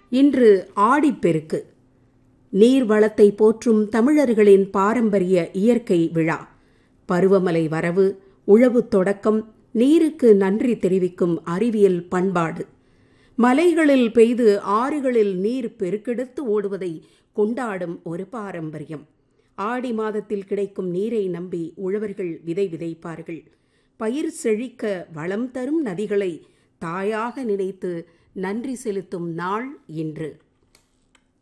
இன்று ஆடிப்பெருக்கு நீர் வளத்தை போற்றும் தமிழர்களின் பாரம்பரிய இயற்கை விழா பருவமழை வரவு உழவு தொடக்கம் நீருக்கு நன்றி தெரிவிக்கும் அறிவியல் பண்பாடு மலைகளில் பெய்து ஆறுகளில் நீர் பெருக்கெடுத்து ஓடுவதை கொண்டாடும் ஒரு பாரம்பரியம் ஆடி மாதத்தில் கிடைக்கும் நீரை நம்பி உழவர்கள் விதை விதைப்பார்கள் பயிர் செழிக்க வளம் தரும் நதிகளை தாயாக நினைத்து நன்றி செலுத்தும் நாள் இன்று